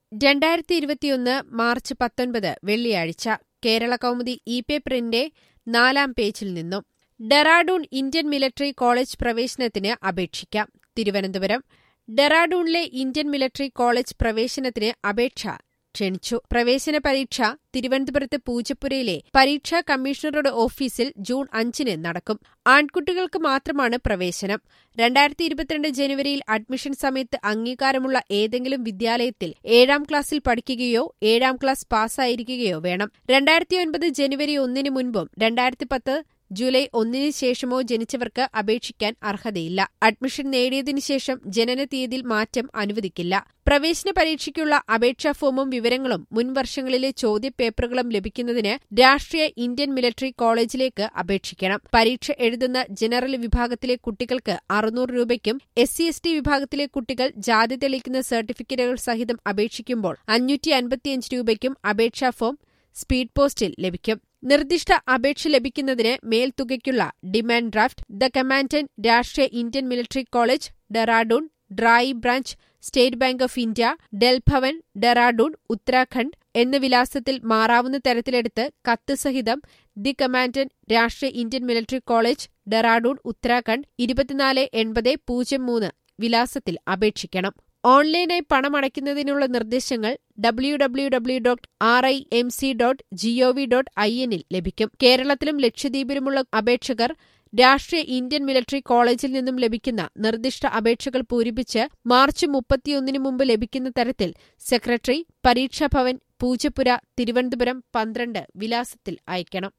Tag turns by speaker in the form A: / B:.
A: രണ്ടായിരത്തി ഇരുപത്തിയൊന്ന് മാർച്ച് പത്തൊൻപത് വെള്ളിയാഴ്ച കേരള കൗമുദി ഇ പേപ്പറിന്റെ നാലാം പേജിൽ നിന്നും ഡെറാഡൂൺ ഇന്ത്യൻ മിലിറ്ററി കോളേജ് പ്രവേശനത്തിന് അപേക്ഷിക്കാം തിരുവനന്തപുരം ഡെറാഡൂണിലെ ഇന്ത്യൻ മിലിറ്ററി കോളേജ് പ്രവേശനത്തിന് അപേക്ഷ ക്ഷണിച്ചു പ്രവേശന പരീക്ഷ തിരുവനന്തപുരത്ത് പൂജപ്പുരയിലെ പരീക്ഷാ കമ്മീഷണറുടെ ഓഫീസിൽ ജൂൺ അഞ്ചിന് നടക്കും ആൺകുട്ടികൾക്ക് മാത്രമാണ് പ്രവേശനം രണ്ടായിരത്തി ഇരുപത്തിരണ്ട് ജനുവരിയിൽ അഡ്മിഷൻ സമയത്ത് അംഗീകാരമുള്ള ഏതെങ്കിലും വിദ്യാലയത്തിൽ ഏഴാം ക്ലാസ്സിൽ പഠിക്കുകയോ ഏഴാം ക്ലാസ് പാസ്സായിരിക്കുകയോ വേണം രണ്ടായിരത്തി ഒൻപത് ജനുവരി ഒന്നിന് മുൻപും രണ്ടായിരത്തി പത്ത് ജൂലൈ ഒന്നിന് ശേഷമോ ജനിച്ചവർക്ക് അപേക്ഷിക്കാൻ അർഹതയില്ല അഡ്മിഷൻ നേടിയതിനു ശേഷം ജനന തീയതിയിൽ മാറ്റം അനുവദിക്കില്ല പ്രവേശന പരീക്ഷയ്ക്കുള്ള അപേക്ഷാ ഫോമും വിവരങ്ങളും മുൻവർഷങ്ങളിലെ ചോദ്യപേപ്പറുകളും ലഭിക്കുന്നതിന് രാഷ്ട്രീയ ഇന്ത്യൻ മിലിറ്ററി കോളേജിലേക്ക് അപേക്ഷിക്കണം പരീക്ഷ എഴുതുന്ന ജനറൽ വിഭാഗത്തിലെ കുട്ടികൾക്ക് അറുന്നൂറ് രൂപയ്ക്കും എസ് സി എസ് ടി വിഭാഗത്തിലെ കുട്ടികൾ ജാതി തെളിയിക്കുന്ന സർട്ടിഫിക്കറ്റുകൾ സഹിതം അപേക്ഷിക്കുമ്പോൾ അഞ്ഞൂറ്റി അൻപത്തിയഞ്ച് രൂപയ്ക്കും അപേക്ഷാ ഫോം സ്പീഡ് പോസ്റ്റിൽ ലഭിക്കും നിർദ്ദിഷ്ട അപേക്ഷ ലഭിക്കുന്നതിന് മേൽത്തുകയ്ക്കുള്ള demand draft the commandant Rashtriya Indian military college Dehradun drawee branch State Bank of India ഡെൽഭവൻ ഡെറാഡൂൺ ഉത്തരാഖണ്ഡ് എന്ന വിലാസത്തിൽ മാറാവുന്ന തരത്തിലെടുത്ത് കത്ത് സഹിതം the commandant Rashtriya Indian military college Dehradun Uttarakhand ഇരുപത്തിനാല് എൺപത് പൂജ്യം മൂന്ന് വിലാസത്തിൽ അപേക്ഷിക്കണം ഓൺലൈനായി പണമടയ്ക്കുന്നതിനുള്ള നിർദ്ദേശങ്ങൾ W W W dot R I M C dot G O V dot I എന്നിൽ ലഭിക്കും കേരളത്തിലും ലക്ഷദ്വീപിലുമുള്ള അപേക്ഷകർ രാഷ്ട്രീയ ഇന്ത്യൻ മിലിറ്ററി കോളേജിൽ നിന്നും ലഭിക്കുന്ന നിർദ്ദിഷ്ട അപേക്ഷകൾ പൂരിപ്പിച്ച് മാർച്ച് മുപ്പത്തിയൊന്നിന് മുമ്പ് ലഭിക്കുന്ന തരത്തിൽ സെക്രട്ടറി പരീക്ഷാഭവൻ പൂജപ്പുര തിരുവനന്തപുരം പന്ത്രണ്ട് വിലാസത്തിൽ അയക്കണം